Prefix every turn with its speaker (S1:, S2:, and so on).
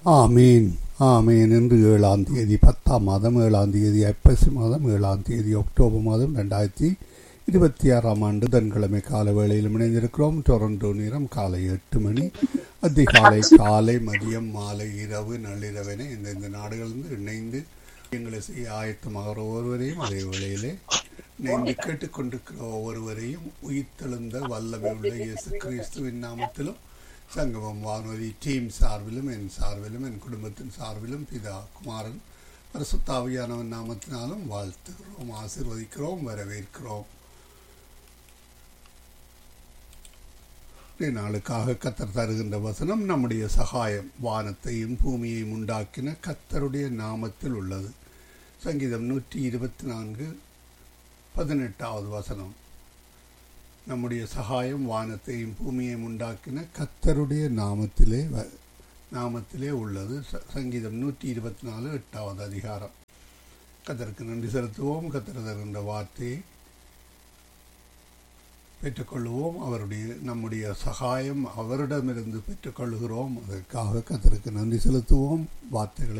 S1: ஆமீன் ஆமீன் இன்று ஏழாம் தேதி பத்தாம் மாதம் ஏழாம் தேதி ஐப்பசி மாதம் ஏழாம் தேதி அக்டோபர் மாதம் ரெண்டாயிரத்தி இருபத்தி ஆறாம் ஆண்டு புதன்கிழமை கால வேளையில் இணைந்திருக்கிறோம் டொரண்டோ நேரம் காலை எட்டு மணி அதிகாலை காலை மதியம் மாலை இரவு நள்ளிரவென இந்த இந்த நாடுகளிலிருந்து இணைந்து எங்களை செய்ய ஆயத்தமாகிற ஒவ்வொருவரையும் அதே வேளையிலே இணைந்து கேட்டுக்கொண்டிருக்கிற ஒவ்வொருவரையும் உயிர்த்தெழுந்த வல்லமை உள்ள இயேசு கிறிஸ்துவின் நாமத்திலும் சங்கமம் வானொலி டீம் சார்பிலும் என் சார்பிலும் என் குடும்பத்தின் சார்பிலும் பிதா குமாரன் பரிசுத்தாவியானவன் நாமத்தினாலும் வாழ்த்துகிறோம் ஆசிர்வதிக்கிறோம் வரவேற்கிறோம் நாளுக்காக கத்தர் தருகின்ற வசனம் நம்முடைய சகாயம் வானத்தையும் பூமியையும் உண்டாக்கின கத்தருடைய நாமத்தில் உள்ளது சங்கீதம் நூற்றி இருபத்தி நான்கு பதினெட்டாவது வசனம் நம்முடைய சகாயம் வானத்தையும் பூமியையும் உண்டாக்கின கத்தருடைய நாமத்திலே நாமத்திலே உள்ளது சங்கீதம் நூற்றி இருபத்தி நாலு எட்டாவது அதிகாரம் கத்தருக்கு நன்றி செலுத்துவோம் கத்தர் தருகின்ற வார்த்தையை பெற்றுக்கொள்வோம் அவருடைய நம்முடைய சகாயம் அவரிடமிருந்து பெற்றுக்கொள்கிறோம் அதற்காக கத்தருக்கு நன்றி செலுத்துவோம் வார்த்தைகளை